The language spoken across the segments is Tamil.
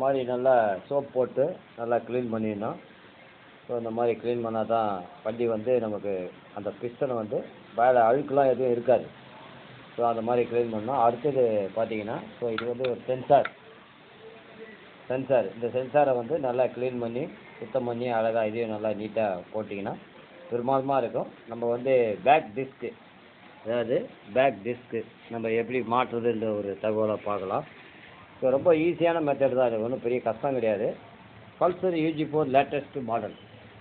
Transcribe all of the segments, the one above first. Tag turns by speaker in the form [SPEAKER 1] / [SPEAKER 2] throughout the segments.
[SPEAKER 1] மாதிரி நல்லா சோப் போட்டு நல்லா க்ளீன் பண்ணிடணும் ஸோ இந்த மாதிரி க்ளீன் பண்ணால் தான் வண்டி வந்து நமக்கு அந்த பிஸ்டன் வந்து மேலே அழுக்குலாம் எதுவும் இருக்காது ஸோ அந்த மாதிரி க்ளீன் பண்ணணும் அடுத்தது பார்த்தீங்கன்னா ஸோ இது வந்து ஒரு சென்சார் சென்சார் இந்த சென்சாரை வந்து நல்லா க்ளீன் பண்ணி சுத்தம் பண்ணி அழகாக இதையும் நல்லா நீட்டாக போட்டிங்கன்னா பிரமாதமாக இருக்கும் நம்ம வந்து பேக் டிஸ்க்கு அதாவது பேக் டிஸ்க்கு நம்ம எப்படி மாற்றுறதுன்ற ஒரு தகவலை பார்க்கலாம் ஸோ ரொம்ப ஈஸியான மெத்தட் தான் இது ஒன்றும் பெரிய கஷ்டம் கிடையாது Pulsar UG four latest model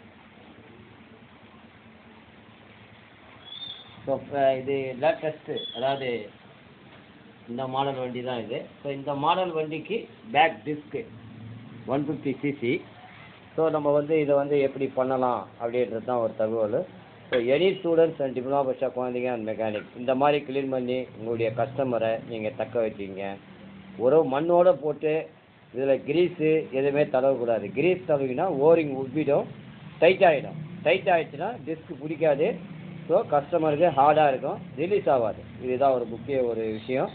[SPEAKER 1] so இது லேட்டஸ்ட்டு அதாவது இந்த மாடல் வண்டி தான் இது ஸோ இந்த மாடல் வண்டிக்கு பேக் டிஸ்க்கு ஒன் ஃபிஃப்டி சிசி ஸோ நம்ம வந்து இதை வந்து எப்படி பண்ணலாம் அப்படின்றது தான் ஒரு தகவல் so any students and diploma பட்சா குழந்தைங்க அண்ட் மெக்கானிக் இந்த மாதிரி க்ளீன் பண்ணி உங்களுடைய கஸ்டமரை நீங்கள் தக்க வச்சுங்க ஒரு மண்ணோட போட்டு இதில் கிரீஸு எதுவுமே தடவக்கூடாது கிரீஸ் தடவினா ஓரிங் உப்பிடும் டைட் ஆகிடும் டைட் ஆகிடுச்சுன்னா டிஸ்க் பிடிக்காது ஸோ கஸ்டமருக்கு ஹார்டாக இருக்கும் ரிலீஸ் ஆகாது இதுதான் ஒரு முக்கிய ஒரு விஷயம்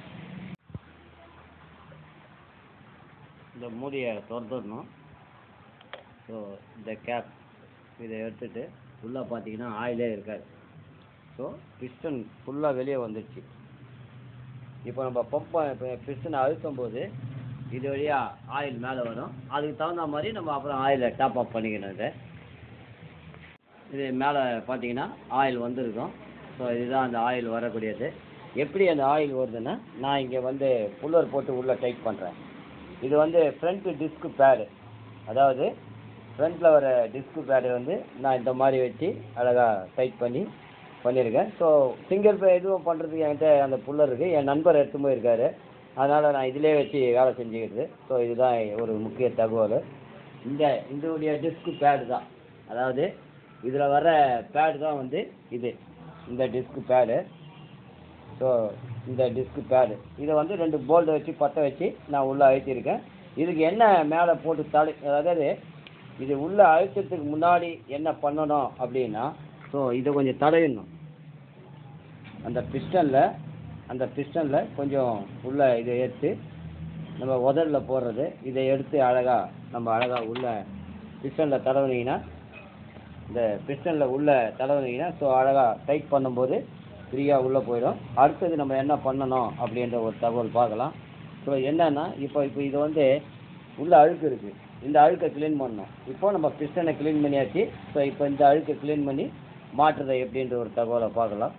[SPEAKER 1] இந்த மூடியை திறந்துடணும் ஸோ இந்த கேப் இதை எடுத்துட்டு உள்ளே பார்த்தீங்கன்னா ஆயிலே இருக்காது ஸோ பிஸ்டன் ஃபுல்லாக வெளியே வந்துடுச்சு இப்போ நம்ம பம்பை இப்போ பிஸ்டனை அழுத்தும் போது இது வழியாக ஆயில் மேலே வரும் அதுக்கு தகுந்த மாதிரி நம்ம அப்புறம் ஆயிலை டாப் அப் பண்ணிக்கணும் இதை இது மேலே பார்த்தீங்கன்னா ஆயில் வந்திருக்கும் ஸோ இதுதான் அந்த ஆயில் வரக்கூடியது எப்படி அந்த ஆயில் வருதுன்னா நான் இங்கே வந்து புல்லர் போட்டு உள்ளே டைட் பண்ணுறேன் இது வந்து ஃப்ரண்ட் டிஸ்க் பேடு அதாவது ஃப்ரண்ட்டில் வர டிஸ்க் பேடு வந்து நான் இந்த மாதிரி வச்சு அழகாக டைட் பண்ணி பண்ணியிருக்கேன் ஸோ சிங்கிள் பே எதுவும் பண்ணுறதுக்கு என்கிட்ட அந்த புல்லர் இருக்குது என் நண்பர் எடுத்து போயிருக்காரு அதனால் நான் இதிலே வச்சு வேலை செஞ்சுக்கிறது ஸோ இதுதான் ஒரு முக்கிய தகவல் இந்த இதோடைய டிஸ்க் பேடு தான் அதாவது இதில் வர பேடு தான் வந்து இது இந்த டிஸ்க் பேடு ஸோ இந்த டிஸ்க் பேடு இதை வந்து ரெண்டு போல்டு வச்சு பற்ற வச்சு நான் உள்ளே அழுத்தியிருக்கேன் இதுக்கு என்ன மேலே போட்டு தடை அதாவது இது உள்ளே அழுத்தத்துக்கு முன்னாடி என்ன பண்ணணும் அப்படின்னா ஸோ இதை கொஞ்சம் தடவிடணும் அந்த பிஸ்டனில் அந்த பிஸ்டனில் கொஞ்சம் உள்ள இதை எடுத்து நம்ம உதரில் போடுறது இதை எடுத்து அழகாக நம்ம அழகாக உள்ள பிஸ்டனில் தடவுனீங்கன்னா இந்த பிஸ்டனில் உள்ள தடவுனீங்கன்னா ஸோ அழகாக டைட் பண்ணும்போது ஃப்ரீயாக உள்ளே போயிடும் அடுத்தது நம்ம என்ன பண்ணணும் அப்படின்ற ஒரு தகவல் பார்க்கலாம் ஸோ என்னன்னா இப்போ இப்போ இது வந்து உள்ள அழுக்கு இருக்குது இந்த அழுக்கை க்ளீன் பண்ணணும் இப்போ நம்ம பிஸ்டனை க்ளீன் பண்ணியாச்சு ஸோ இப்போ இந்த அழுக்கை க்ளீன் பண்ணி மாற்றுறது எப்படின்ற ஒரு தகவலை பார்க்கலாம்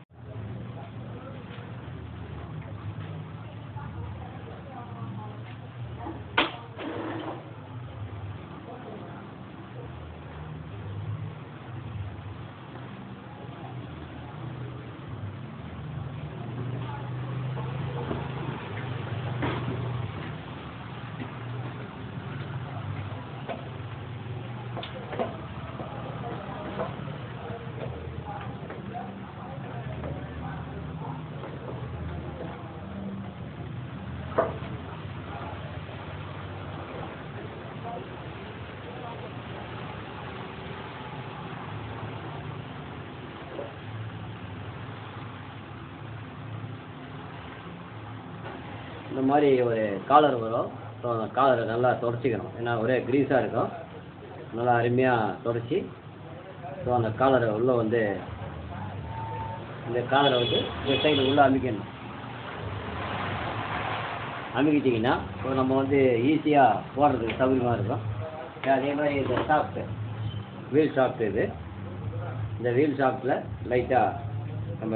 [SPEAKER 1] இந்த மாதிரி ஒரு காலர் வரும் ஸோ அந்த காலரை நல்லா தொடச்சிக்கணும் ஏன்னா ஒரே க்ரீஸாக இருக்கும் நல்லா அருமையாக தொடச்சி ஸோ அந்த காலரை உள்ளே வந்து இந்த காலரை வந்து இந்த சைடு உள்ளே அமைக்கணும் அமுக்கிட்டிங்கன்னா ஸோ நம்ம வந்து ஈஸியாக போடுறதுக்கு சௌகரியமாக இருக்கும் அதே மாதிரி இந்த ஷாஃப்ட்டு வீல் ஷாஃப்ட் இது இந்த வீல் ஷாஃப்ட்டில் லைட்டாக நம்ம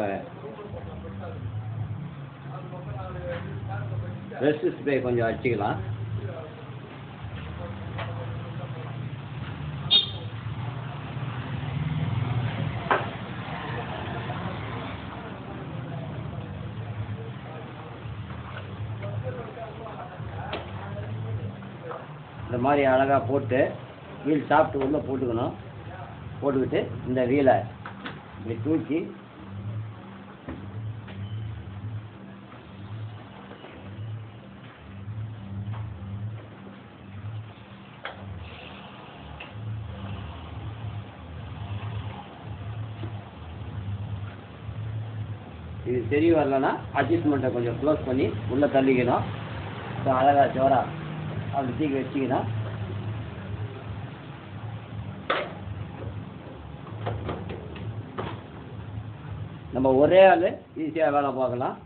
[SPEAKER 1] ரெஸ்ட் ஸ்ப்ரே கொஞ்சம் அடிச்சுக்கலாம் இந்த மாதிரி அழகாக போட்டு வீல் சாப்பிட்டு உள்ளே போட்டுக்கணும் போட்டுக்கிட்டு இந்த வீலை இப்படி தூக்கி இது சரி வரலன்னா அட்ஜஸ்ட்மெண்ட்டை கொஞ்சம் க்ளோஸ் பண்ணி உள்ளே தள்ளிக்கணும் ஸோ அழகாக ஜோரா அப்படி தூக்கி வச்சிங்கன்னா நம்ம ஒரே ஆள் ஈஸியாக வேலை பார்க்கலாம்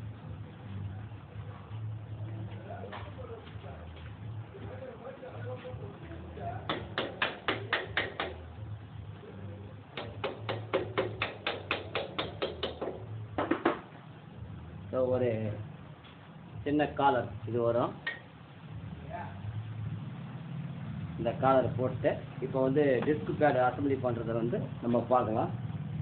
[SPEAKER 1] இதோ ஒரு சின்ன காலர் இது வரும் இந்த காலர் போட்டு இப்போ வந்து டிஸ்க் பேட் அசம்பிளி பண்ணுறத வந்து நம்ம பார்க்கலாம்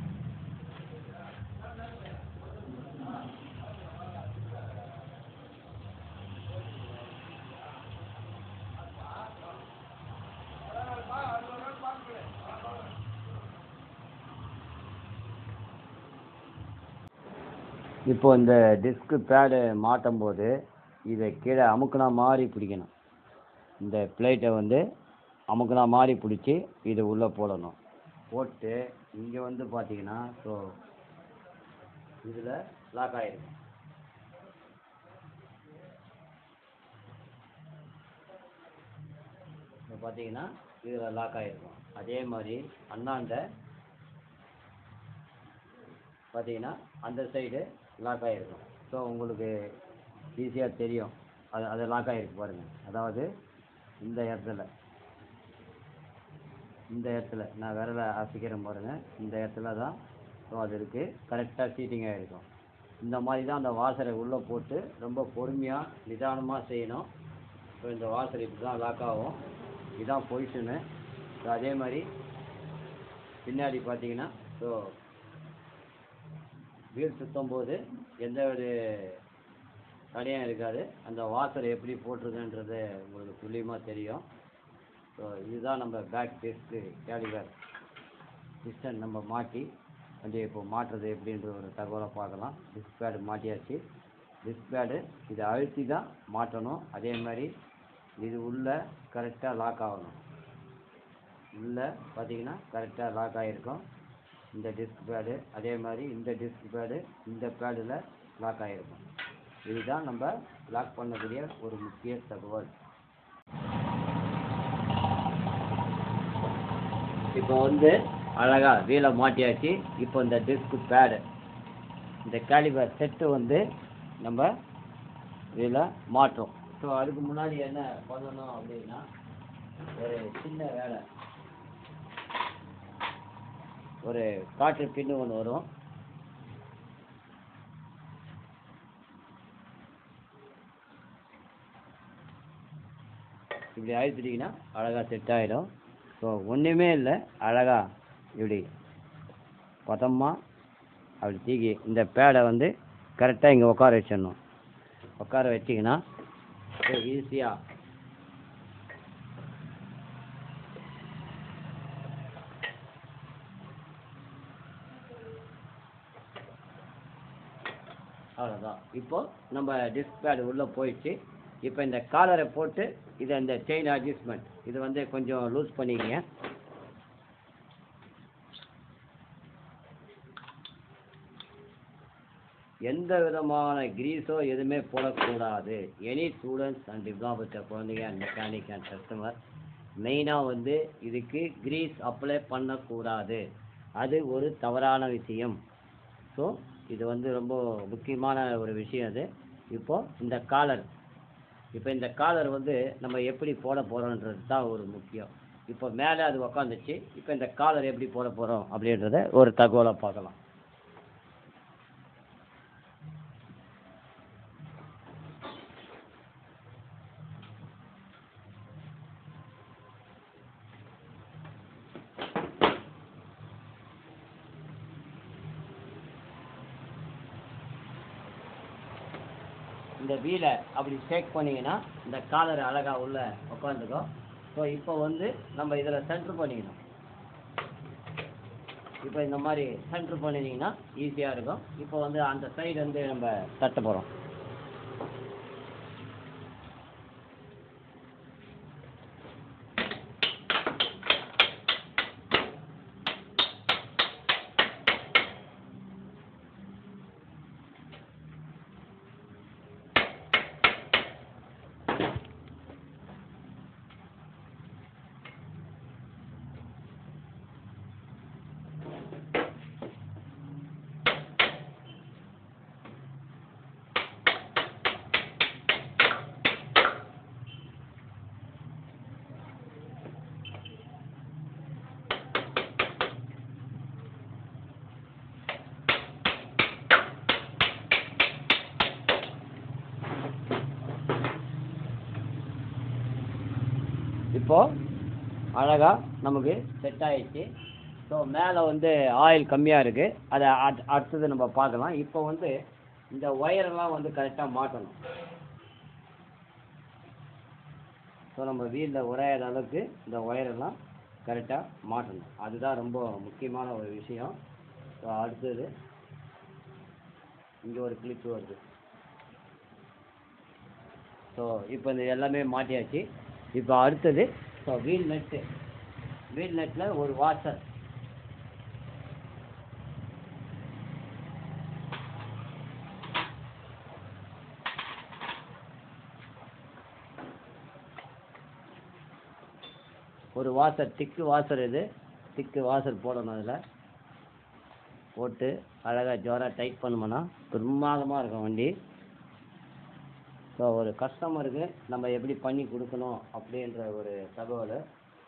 [SPEAKER 1] இப்போ இந்த டிஸ்க் பேடு மாட்டும் போது இதை கீழே அமுக்குனா மாதிரி பிடிக்கணும் இந்த பிளேட்டை வந்து அமுக்குனா மாதிரி பிடிச்சி இது உள்ளே போடணும் போட்டு இங்கே வந்து பார்த்தீங்கன்னா ஸோ இதில் லாக் ஆகிருக்கும் இப்போ பார்த்தீங்கன்னா இதில் லாக் ஆகிருக்கும் அதே மாதிரி அண்ணாண்ட பார்த்தீங்கன்னா அந்த சைடு லாக் ஆகிருக்கும் ஸோ உங்களுக்கு ஈஸியாக தெரியும் அது அது லாக் ஆகிருக்கு பாருங்கள் அதாவது இந்த இடத்துல இந்த இடத்துல நான் விரலை அசைக்கிறேன் பாருங்கள் இந்த இடத்துல தான் ஸோ அது இருக்குது கரெக்டாக சீட்டிங் ஆகிருக்கும் இந்த மாதிரி தான் அந்த வாசரை உள்ளே போட்டு ரொம்ப பொறுமையாக நிதானமாக செய்யணும் ஸோ இந்த வாசர் இப்படி தான் லாக் ஆகும் இதுதான் பொசிஷனு ஸோ அதே மாதிரி பின்னாடி பார்த்தீங்கன்னா ஸோ வீல் சுத்தும் போது எந்த ஒரு தடையும் இருக்காது அந்த வாசர் எப்படி போட்டிருக்குன்றது உங்களுக்கு துல்லியமாக தெரியும் ஸோ இதுதான் நம்ம பேக் டெஸ்ட்டு கேலிவர் சிஸ்டம் நம்ம மாட்டி வந்து இப்போ மாட்டுறது எப்படின்ற ஒரு தகவலை பார்க்கலாம் டிஸ்க் பேடு மாட்டியாச்சு டிஸ்க் பேடு இதை அழுத்தி தான் மாட்டணும் அதே மாதிரி இது உள்ள கரெக்டாக லாக் ஆகணும் உள்ள பார்த்தீங்கன்னா கரெக்டாக லாக் ஆகிருக்கும் இந்த டிஸ்க் பேடு அதே மாதிரி இந்த டிஸ்க் பேடு இந்த பேடில் லாக் ஆகிருக்கும் இதுதான் நம்ம லாக் பண்ணக்கூடிய ஒரு முக்கிய தகவல் இப்போ வந்து அழகா வீலை மாட்டியாச்சு இப்போ இந்த டிஸ்க் பேடு இந்த கேலிபர் செட்டு வந்து நம்ம இதில் மாட்டோம் ஸோ அதுக்கு முன்னாடி என்ன பண்ணணும் அப்படின்னா ஒரு சின்ன வேலை ஒரு காற்று பின்னு ஒன்று வரும் இப்படி அழுத்திட்டிங்கன்னா அழகாக செட் ஆகிடும் ஸோ ஒன்றுமே இல்லை அழகாக இப்படி பதமாக அப்படி தூக்கி இந்த பேடை வந்து கரெக்டாக இங்கே உட்கார வச்சிடணும் உட்கார வச்சிங்கன்னா ஈஸியாக அவ்வளோதான் இப்போ நம்ம டிஸ்க் பேட் உள்ளே போயிடுச்சு இப்போ இந்த காலரை போட்டு இதை இந்த செயின் அட்ஜஸ்ட்மெண்ட் இது வந்து கொஞ்சம் லூஸ் பண்ணிக்கங்க எந்த விதமான கிரீஸோ எதுவுமே போடக்கூடாது எனி ஸ்டூடெண்ட்ஸ் அண்ட் டிப்ளாபட்ட குழந்தைங்க அண்ட் மெக்கானிக் அண்ட் கஸ்டமர் மெயினாக வந்து இதுக்கு கிரீஸ் அப்ளை பண்ணக்கூடாது அது ஒரு தவறான விஷயம் ஸோ இது வந்து ரொம்ப முக்கியமான ஒரு விஷயம் அது இப்போ இந்த காலர் இப்போ இந்த காலர் வந்து நம்ம எப்படி போட போகிறோன்றது தான் ஒரு முக்கியம் இப்போ மேலே அது உக்காந்துச்சு இப்போ இந்த காலர் எப்படி போட போகிறோம் அப்படின்றத ஒரு தகவலை பார்க்கலாம் இந்த வீலை அப்படி ஷேக் பண்ணிங்கன்னா இந்த காலர் அழகாக உள்ள உட்காந்துக்கும் ஸோ இப்போ வந்து நம்ம இதில் சென்ட்ரு பண்ணிக்கணும் இப்போ இந்த மாதிரி சென்ட்ரு பண்ணினீங்கன்னா ஈஸியாக இருக்கும் இப்போ வந்து அந்த சைடு வந்து நம்ம தட்ட போகிறோம் இப்போது அழகாக நமக்கு செட் ஆயிடுச்சு ஸோ மேலே வந்து ஆயில் கம்மியாக இருக்குது அதை அட் அடுத்தது நம்ம பார்க்கலாம் இப்போ வந்து இந்த ஒயரெல்லாம் வந்து கரெக்டாக மாட்டணும் ஸோ நம்ம வீட்டில் உரையாத அளவுக்கு இந்த ஒயரெல்லாம் கரெக்டாக மாட்டணும் அதுதான் ரொம்ப முக்கியமான ஒரு விஷயம் ஸோ அடுத்தது இங்கே ஒரு கிளிப்பு வருது ஸோ இப்போ இந்த எல்லாமே மாட்டியாச்சு இப்போ அடுத்தது ஸோ வீல் நெட்டு வீல் நெட்டில் ஒரு வாஷர் ஒரு வாசர் திக்கு வாசர் இது திக்கு வாசர் போடணும் அதில் போட்டு அழகாக ஜோராக டைட் பண்ணோம்னா பிரமாதமாக இருக்கும் வண்டி ஸோ ஒரு கஸ்டமருக்கு நம்ம எப்படி பண்ணி கொடுக்கணும் அப்படின்ற ஒரு தகவல்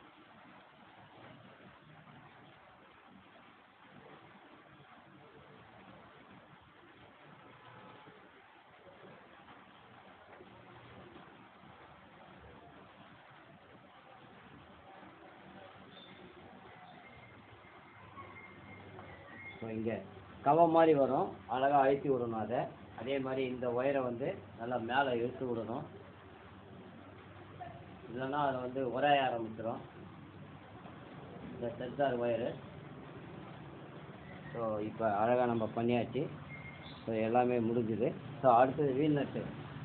[SPEAKER 1] ஸோ இங்கே கவ மாதிரி வரும் அழகாக அழுத்தி விடணும் அதை அதே மாதிரி இந்த ஒயரை வந்து நல்லா மேலே இழுத்து விடணும் இல்லைன்னா அதில் வந்து உரைய ஆரம்பிச்சிடும் இந்த சென்சார் ஒயரு ஸோ இப்போ அழகாக நம்ம பண்ணியாச்சு ஸோ எல்லாமே முடிஞ்சுது ஸோ அடுத்தது வீல் நட்டு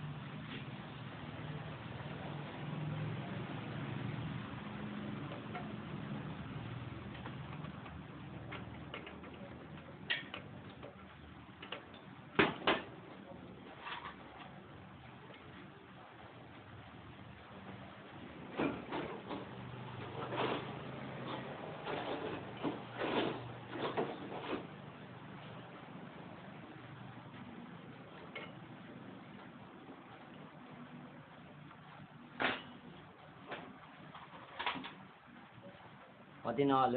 [SPEAKER 1] பதினாலு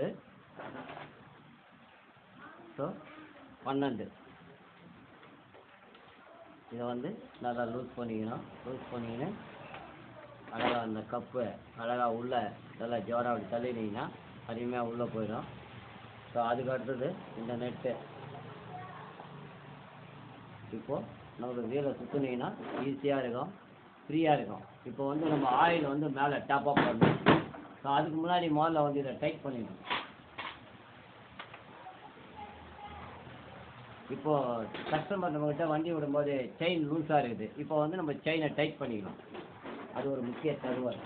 [SPEAKER 1] ஸோ பன்னெண்டு இதை வந்து நல்லா லூஸ் பண்ணிக்கணும் லூஸ் பண்ணிக்கின்னு அழகாக அந்த கப்பு அழகாக உள்ளே நல்லா ஜோராக அப்படி தள்ளினீங்கன்னா அருமையாக உள்ளே போயிடும் ஸோ அதுக்கு அடுத்தது இந்த நெட்டு இப்போது நமக்கு வீலை சுற்றுனீங்கன்னா ஈஸியாக இருக்கும் ஃப்ரீயாக இருக்கும் இப்போ வந்து நம்ம ஆயில் வந்து மேலே டாப் அப் பண்ணணும் ஸோ அதுக்கு முன்னாடி முதல்ல வந்து இதை டைட் பண்ணிடணும் இப்போ கஸ்டமர் நம்மகிட்ட வண்டி விடும்போது செயின் லூஸாக இருக்குது இப்போ வந்து நம்ம செயினை டைட் பண்ணிக்கணும் அது ஒரு முக்கிய தகவல்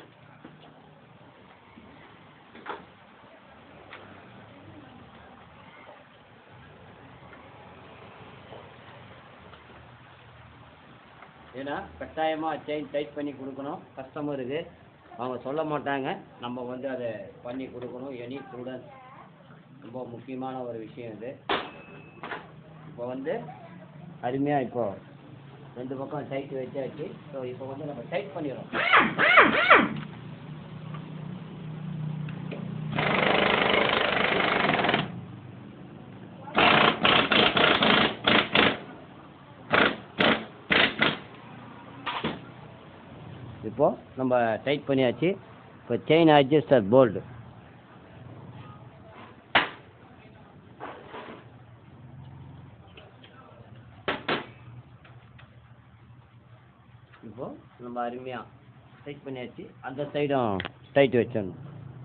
[SPEAKER 1] ஏன்னா கட்டாயமாக செயின் டைட் பண்ணி கொடுக்கணும் கஸ்டமருக்கு அவங்க சொல்ல மாட்டாங்க நம்ம வந்து அதை பண்ணி கொடுக்கணும் எனி ஸ்டூடெண்ட் ரொம்ப முக்கியமான ஒரு விஷயம் இது இப்போ வந்து அருமையாக இப்போ ரெண்டு பக்கம் டைட் வச்சாச்சு ஸோ இப்போ வந்து நம்ம டைட் பண்ணிடுறோம் இப்போ நம்ம டைட் பண்ணியாச்சு இப்போ செயின் அட்ஜஸ்டர் போல்டு இப்போ நம்ம அருமையாக டைட் பண்ணியாச்சு அந்த சைடும் டைட் வச்சிடணும்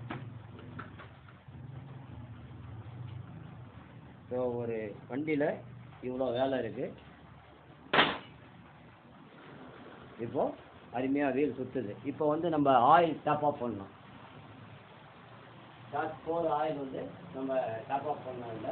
[SPEAKER 1] ஸோ ஒரு வண்டியில் இவ்வளோ வேலை இருக்குது இப்போ அருமையாக வீல் சுற்றுது இப்போ வந்து நம்ம ஆயில் டாப் ஆஃப் பண்ணணும் டாப் ஃபோர் ஆயில் வந்து நம்ம டாப் ஆஃப் பண்ணோம் இல்லை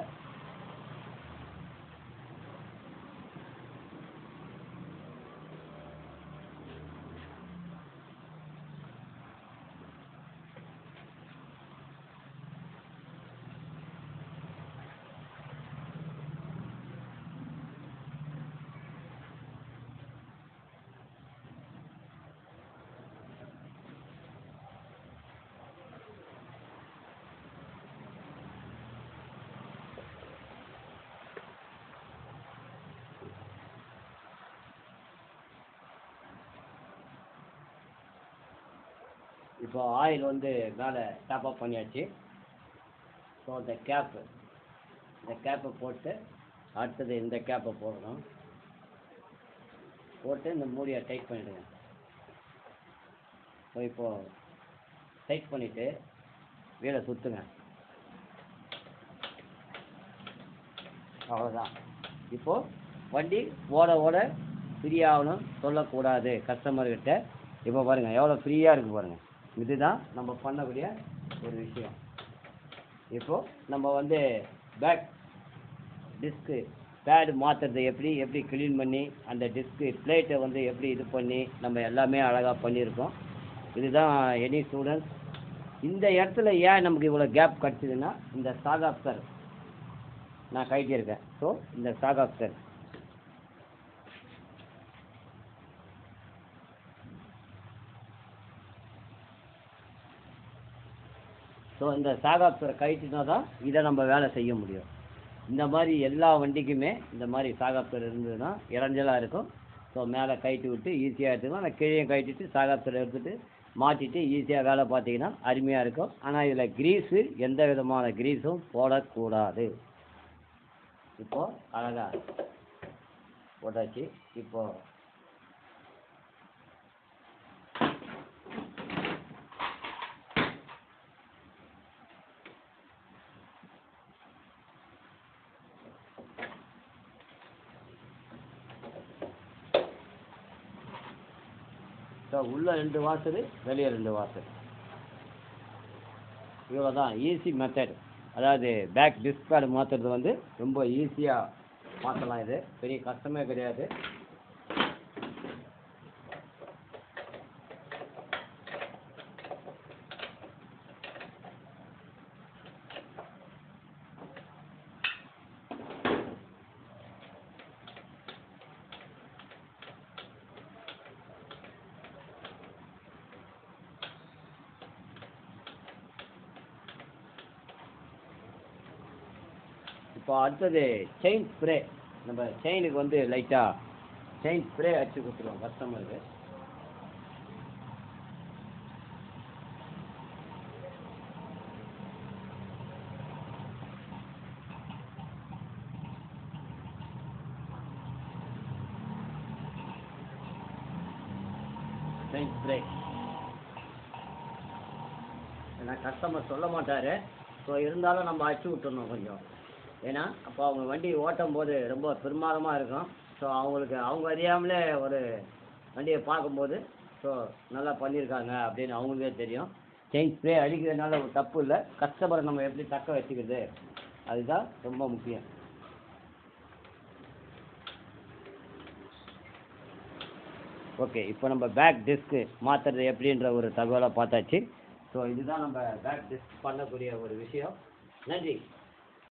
[SPEAKER 1] இப்போ ஆயில் வந்து மேலே டாப் அப் பண்ணியாச்சு ஸோ இந்த கேப்பு இந்த கேப்பை போட்டு அடுத்தது இந்த கேப்பை போடணும் போட்டு இந்த மூடியை டைட் பண்ணிடுங்க ஸோ இப்போ டைட் பண்ணிவிட்டு வீலை சுற்றுங்க அவ்வளோதான் இப்போது வண்டி ஓட ஓட ஃப்ரீ ஆகணும் சொல்லக்கூடாது கஸ்டமர்கிட்ட இப்போ பாருங்கள் எவ்வளோ ஃப்ரீயாக இருக்குது பாருங்கள் இதுதான் நம்ம பண்ணக்கூடிய ஒரு விஷயம் இப்போது நம்ம வந்து பேக் டிஸ்க்கு பேடு மாற்றுறது எப்படி எப்படி க்ளீன் பண்ணி அந்த டிஸ்க்கு பிளேட்டை வந்து எப்படி இது பண்ணி நம்ம எல்லாமே அழகாக பண்ணியிருக்கோம் இதுதான் எனி ஸ்டூடெண்ட்ஸ் இந்த இடத்துல ஏன் நமக்கு இவ்வளோ கேப் கிடச்சிதுன்னா இந்த சாகாப்சர் நான் கைட்டியிருக்கேன் ஸோ இந்த சாகாப்சர் ஸோ இந்த சாகாப்சரை கழட்டினா தான் இதை நம்ம வேலை செய்ய முடியும் இந்த மாதிரி எல்லா வண்டிக்குமே இந்த மாதிரி சாகாப்சர் இருந்ததுன்னா இறஞ்சலாக இருக்கும் ஸோ மேலே கழட்டி விட்டு ஈஸியாக எடுத்துக்கலாம் நான் கீழே கழட்டிட்டு சாகாப்சரை எடுத்துட்டு மாட்டிட்டு ஈஸியாக வேலை பார்த்தீங்கன்னா அருமையாக இருக்கும் ஆனால் இதில் கிரீஸு எந்த விதமான கிரீஸும் போடக்கூடாது இப்போ அழகா போட்டாச்சு இப்போ ஸோ உள்ள ரெண்டு வாசல் வெளியே ரெண்டு வாசல் இவ்வளோ தான் ஈஸி மெத்தட் அதாவது பேக் டிஸ்க் பேடு மாற்றுறது வந்து ரொம்ப ஈஸியாக மாற்றலாம் இது பெரிய கஷ்டமே கிடையாது இப்போ அடுத்தது செயின் ஸ்ப்ரே நம்ம செயினுக்கு வந்து லைட்டாக செயின் ஸ்ப்ரே அடிச்சு கொடுத்துருவோம் கஸ்டமருக்கு செயின் ஸ்ப்ரே ஏன்னா கஸ்டமர் சொல்ல மாட்டார் ஸோ இருந்தாலும் நம்ம அடிச்சு விட்டுறணும் கொஞ்சம் ஏன்னா அப்போ அவங்க வண்டி ஓட்டும் போது ரொம்ப பிரமாதமாக இருக்கும் ஸோ அவங்களுக்கு அவங்க அறியாமலே ஒரு வண்டியை பார்க்கும்போது ஸோ நல்லா பண்ணியிருக்காங்க அப்படின்னு அவங்களுக்கே தெரியும் செயின் ஸ்ப்ரே அடிக்கிறதுனால ஒரு தப்பு இல்லை கஸ்டமரை நம்ம எப்படி தக்க வச்சுக்கிறது அதுதான் ரொம்ப முக்கியம் ஓகே இப்போ நம்ம பேக் டிஸ்க்கு மாற்றுறது எப்படின்ற ஒரு தகவலை பார்த்தாச்சு ஸோ இதுதான் நம்ம பேக் டிஸ்க் பண்ணக்கூடிய ஒரு விஷயம் நன்றி